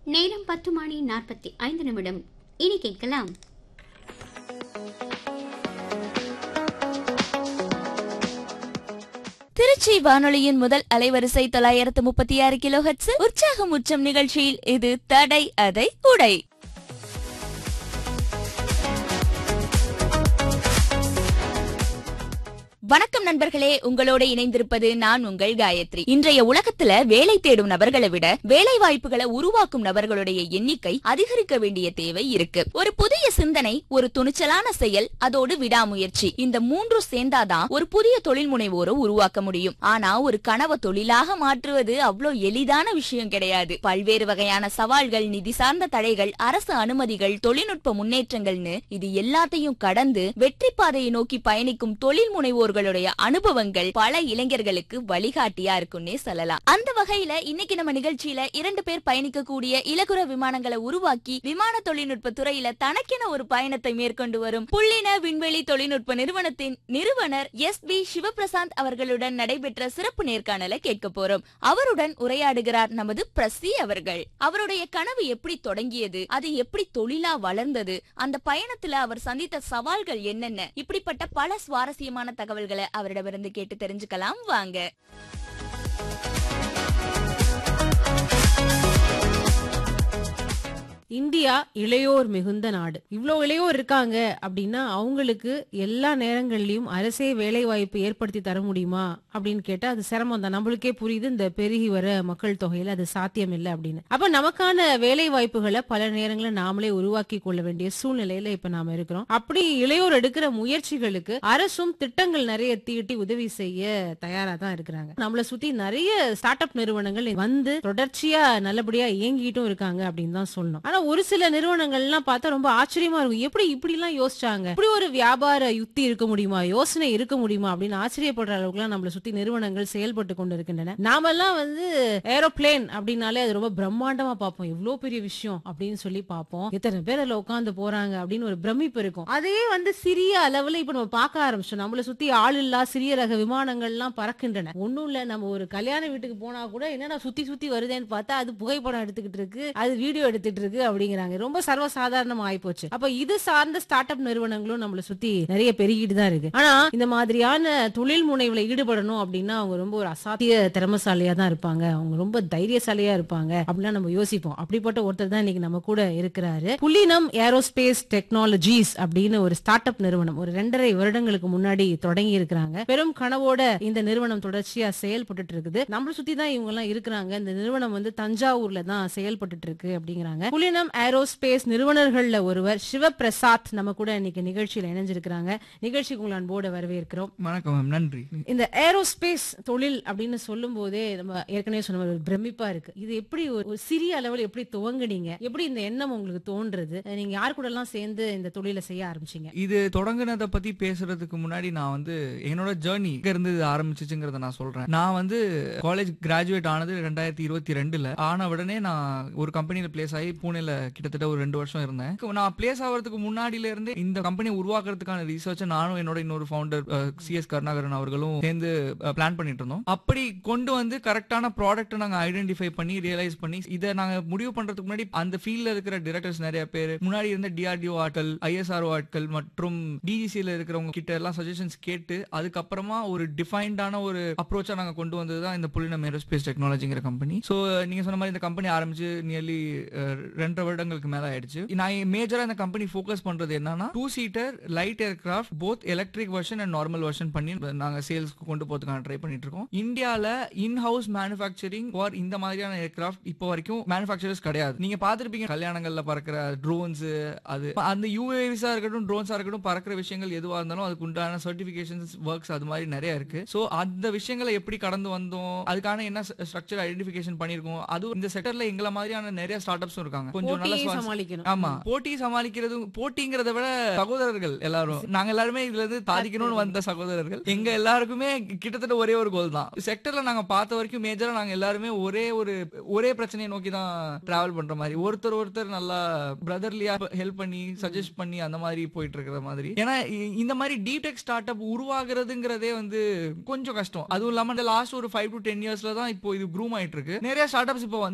நேரம் பத்து மணி நாற்பத்தி ஐந்து நிமிடம் இனி கேட்கலாம் திருச்சி வானொலியின் முதல் அலைவரிசை தொள்ளாயிரத்து முப்பத்தி ஆறு கிலோ உற்சாகம் உச்சம் நிகழ்ச்சியில் இது தடை அதை உடை வணக்கம் நண்பர்களே உங்களோட இணைந்திருப்பது நான் உங்கள் காயத்ரி இன்றைய உலகத்துல வேலை தேடும் நபர்களை விட வேலை வாய்ப்புகளை உருவாக்கும் நபர்களுடைய எண்ணிக்கை அதிகரிக்க வேண்டிய தேவை இருக்கு ஒரு புதிய சிந்தனை ஒரு துணிச்சலான செயல் அதோடு விடாமுயற்சி இந்த மூன்று சேர்ந்தாதான் ஒரு புதிய தொழில் முனைவோரை உருவாக்க முடியும் ஆனா ஒரு கனவை தொழிலாக மாற்றுவது அவ்வளோ எளிதான விஷயம் கிடையாது பல்வேறு வகையான சவால்கள் நிதி சார்ந்த தடைகள் அரசு அனுமதிகள் தொழில்நுட்ப முன்னேற்றங்கள்னு இது எல்லாத்தையும் கடந்து வெற்றி பாதையை நோக்கி பயணிக்கும் தொழில் முனைவோர்களுடைய அனுபவங்கள் பல இளைஞர்களுக்கு வழிகாட்டியா இருக்குன்னே சொல்லலாம் அந்த வகையில இன்னைக்கு நம்ம நிகழ்ச்சியில இரண்டு பேர் பயணிக்கக்கூடிய இலகுர விமானங்களை உருவாக்கி விமான தொழில்நுட்ப துறையில தனக்கென ஒரு பயணத்தை மேற்கொண்டு வரும் புள்ளின விண்வெளி தொழில்நுட்ப நிறுவனத்தின் நிறுவனர் எஸ் பி சிவபிரசாந்த் அவர்களுடன் நடைபெற்ற சிறப்பு நேர்காணலை கேட்க போறோம் அவருடன் உரையாடுகிறார் நமது பிரசி அவர்கள் அவருடைய கனவு எப்படி தொடங்கியது அது எப்படி தொழிலா வளர்ந்தது அந்த பயணத்துல அவர் சந்தித்த சவால்கள் என்னென்ன இப்படிப்பட்ட பல சுவாரஸ்யமான தகவல்களை அவரிடமிருந்து கேட்டு தெரிஞ்சுக்கலாம் வாங்க இந்தியா இளையோர் மிகுந்த நாடு இவ்ளோ இளையோர் இருக்காங்க அப்படின்னா அவங்களுக்கு எல்லா நேரங்கள்லயும் அரசே வேலை வாய்ப்பு ஏற்படுத்தி தர முடியுமா அப்படின்னு கேட்டா அது சிரமம் தான் நம்மளுக்கே புரியுது இந்த பெருகி வர மக்கள் தொகையில அது சாத்தியம் இல்லை அப்படின்னு அப்ப நமக்கான வேலை வாய்ப்புகளை பல நேரங்களில் நாமளே உருவாக்கி கொள்ள வேண்டிய சூழ்நிலையில இப்ப நாம இருக்கிறோம் அப்படி இளையோர் எடுக்கிற முயற்சிகளுக்கு அரசும் திட்டங்கள் நிறைய தீட்டி உதவி செய்ய தயாரா தான் இருக்கிறாங்க நம்மளை சுத்தி நிறைய ஸ்டார்ட் அப் நிறுவனங்கள் வந்து தொடர்ச்சியா நல்லபடியா இயங்கிட்டும் இருக்காங்க அப்படின்னு தான் சொல்லணும் ஆனா ஒரு சில நிறுவனங்கள்லாம் பார்த்தா ரொம்ப ஆச்சரியமா இருக்கும் எப்படி இப்படி எல்லாம் யோசிச்சாங்க இப்படி ஒரு வியாபார யுக்தி இருக்க முடியுமா யோசனை இருக்க முடியுமா அப்படின்னு ஆச்சரியப்படுற அளவுக்கு எல்லாம் நம்மளை சுத்தி நிறுவனங்கள் செயல்பட்டு கொண்டு இருக்கின்றன நாமெல்லாம் வந்து ஏரோப்ளேன் அப்படின்னாலே அது ரொம்ப பிரம்மாண்டமா பார்ப்போம் எவ்வளவு பெரிய விஷயம் அப்படின்னு சொல்லி பார்ப்போம் எத்தனை பேர் அதுல உட்காந்து போறாங்க அப்படின்னு ஒரு பிரமிப்பு இருக்கும் அதே வந்து சிறிய அளவுல இப்ப நம்ம பார்க்க ஆரம்பிச்சோம் நம்மளை சுத்தி ஆள் இல்லா சிறிய ரக விமானங்கள்லாம் பறக்கின்றன ஒண்ணும் இல்ல நம்ம ஒரு கல்யாண வீட்டுக்கு போனா கூட என்னடா சுத்தி சுத்தி வருதேன்னு பார்த்தா அது புகைப்படம் எடுத்துக்கிட்டு இருக்கு அது வீடியோ எடுத்துட்டு இருக்கு அப்படிங்கிறாங்க ரொம்ப சர்வசாதாரணமா ஆயிப்போச்சு அப்ப இது சார்ந்த ஸ்டார்ட் அப் நிறுவனங்களும் நம்மள சுத்தி நிறைய பெருகிட்டு தான் இருக்கு ஆனா இந்த மாதிரியான தொழில் முனைவுல ஈடுபடணும் அப்படின்னா அவங்க ரொம்ப ஒரு அசாத்திய திறமசாலியா தான் இருப்பாங்க அவங்க ரொம்ப தைரியசாலியா இருப்பாங்க அப்படிலாம் நம்ம யோசிப்போம் அப்படிப்பட்ட ஒருத்தர் தான் இன்னைக்கு நம்ம கூட இருக்கிறாரு புலினம் ஏரோஸ்பேஸ் டெக்னாலஜிஸ் அப்படின்னு ஒரு ஸ்டார்ட் அப் நிறுவனம் ஒரு ரெண்டரை வருடங்களுக்கு முன்னாடி தொடங்கி இருக்கிறாங்க பெரும் கனவோட இந்த நிறுவனம் தொடர்ச்சியா செயல்பட்டு இருக்குது நம்மள சுத்தி தான் இவங்க எல்லாம் இருக்கிறாங்க இந்த நிறுவனம் வந்து தஞ்சாவூர்ல தான் செயல்பட்டு இருக்கு அப்படிங்கிறாங்க புலினம் ஏரோஸ்பேஸ் நிறுவனர்கள்ல ஒருவர் சிவபிரசாத் நம்ம கூட இன்னைக்கு நிகழ்ச்சியில இணைஞ்சிருக்கிறாங்க நிகழ்ச்சிக்கு உங்களை அன்போடு வரவேற்கிறோம் வணக்கம் மேம் நன்றி இந்த ஏரோஸ்பேஸ் தொழில் அப்படின்னு சொல்லும் போதே நம்ம ஏற்கனவே சொன்ன மாதிரி ஒரு பிரமிப்பா இருக்கு இது எப்படி ஒரு ஒரு சிறிய அளவில் எப்படி துவங்குனீங்க எப்படி இந்த எண்ணம் உங்களுக்கு தோன்றது நீங்க யார் கூட எல்லாம் சேர்ந்து இந்த தொழிலை செய்ய ஆரம்பிச்சீங்க இது தொடங்குனதை பத்தி பேசுறதுக்கு முன்னாடி நான் வந்து என்னோட ஜேர்னி எங்க இருந்து இது ஆரம்பிச்சிச்சுங்கிறத நான் சொல்றேன் நான் வந்து காலேஜ் கிராஜுவேட் ஆனது ரெண்டாயிரத்தி இருபத்தி ரெண்டுல ஆன உடனே நான் ஒரு கம்பெனில பிளேஸ் ஆகி பூனேல கிட்டத்தட்ட ஒரு ரெண்டு வருஷம் இருந்தேன் நான் பிளேஸ் ஆகிறதுக்கு முன்னாடில இருந்தே இந்த கம்பெனி உருவாக்குறதுக்கான ரிசர்ச்சை நானும் என்னோட இன்னொரு ஃபவுண்டர் சிஎஸ் கருணாகரன் அவர்களும் சேர்ந்து பிளான் பண்ணிட்டு இருந்தோம் அப்படி கொண்டு வந்து கரெக்டான ப்ராடக்ட் நாங்க ஐடென்டிஃபை பண்ணி ரியலைஸ் பண்ணி இதை நாங்க முடிவு பண்றதுக்கு முன்னாடி அந்த ஃபீல்ட்ல இருக்கிற டிரெக்டர்ஸ் நிறைய பேர் முன்னாடி இருந்த டிஆர்டிஓ ஆட்கள் ஐஎஸ்ஆர்ஓ ஆட்கள் மற்றும் டிஜிசியில இருக்கிறவங்க கிட்ட எல்லாம் சஜஷன்ஸ் கேட்டு அதுக்கப்புறமா ஒரு டிஃபைன்டான ஒரு அப்ரோச்சா நாங்க கொண்டு வந்தது தான் இந்த புலினம் ஏரோஸ்பேஸ் டெக்னாலஜிங்கிற கம்பெனி ஸோ நீங்க சொன்ன மாதிரி இந்த கம்பெனி ஆரம்பிச்சு நியர்லி ரெண்டரை வருடங்களுக்கு மேல ஆயிடுச்சு நான் மேஜரா இந்த கம்பெனி ஃபோக்கஸ் பண்றது என்னன்னா two seater light aircraft both electric version and normal version பண்ணி நாங்க சேல்ஸ்க்கு கொண்டு போறதுக்கான ட்ரை பண்ணிட்டு இருக்கோம் இந்தியால இன் ஹவுஸ் மேனுஃபேக்சரிங் ஃபார் இந்த மாதிரியான ஏர்கிராஃப்ட் இப்போ வரைக்கும் மேனுஃபேக்சரர்ஸ் கிடையாது நீங்க பாத்திருப்பீங்க கல்யாணங்கள்ல பறக்கிற ட்ரோன்ஸ் அது அந்த யூஏவிஸா இருக்கட்டும் ட்ரோன்ஸா இருக்கட்டும் பறக்கிற விஷயங்கள் எதுவா இருந்தாலும் அதுக்கு உண்டான சர்டிபிகேஷன்ஸ் ஒர்க்ஸ் அது மாதிரி நிறைய இருக்கு சோ அந்த விஷயங்களை எப்படி கடந்து வந்தோம் அதுக்கான என்ன ஸ்ட்ரக்சர் ஐடென்டிஃபிகேஷன் பண்ணிருக்கோம் அதுவும் இந்த செக்டர்ல எங்களை மாதிரியான நிறைய ஸ்டார்ட் அப்ஸும் இருக்காங்க கொஞ்சம் நல்ல போட்டியை சுவாரஸ்யம் சமாளிக்கணும் ஆமா போட்டி சமாளிக்கிறது போட்டிங்கிறத விட சகோதரர்கள் எல்லாரும் நாங்க எல்லாருமே இதுல இருந்து சாதிக்கணும்னு வந்த சகோதரர்கள் எங்க எல்லாருக்குமே கிட்டத்தட்ட ஒரே ஒரு கோல் தான் செக்டர்ல நாங்க பார்த்த வரைக்கும் மேஜரா நாங்க எல்லாருமே ஒரே ஒரு ஒரே பிரச்சனையை நோக்கி தான் டிராவல் பண்ற மாதிரி ஒருத்தர் ஒருத்தர் நல்லா பிரதர்லியா ஹெல்ப் பண்ணி சஜஸ்ட் பண்ணி அந்த மாதிரி போயிட்டு இருக்கிற மாதிரி ஏன்னா இ- இந்த மாதிரி டீடெக் ஸ்டார்ட் அப் உருவாகுறதுங்கிறதே வந்து கொஞ்சம் கஷ்டம் அதுவும் இல்லாம இந்த லாஸ்ட் ஒரு ஃபைவ் டு டென் இயர்ஸ்ல தான் இப்போ இது க்ரூம் ஆயிட்டு இருக்கு நிறைய ஸ்டார்ட் அப்ஸ் இப்போ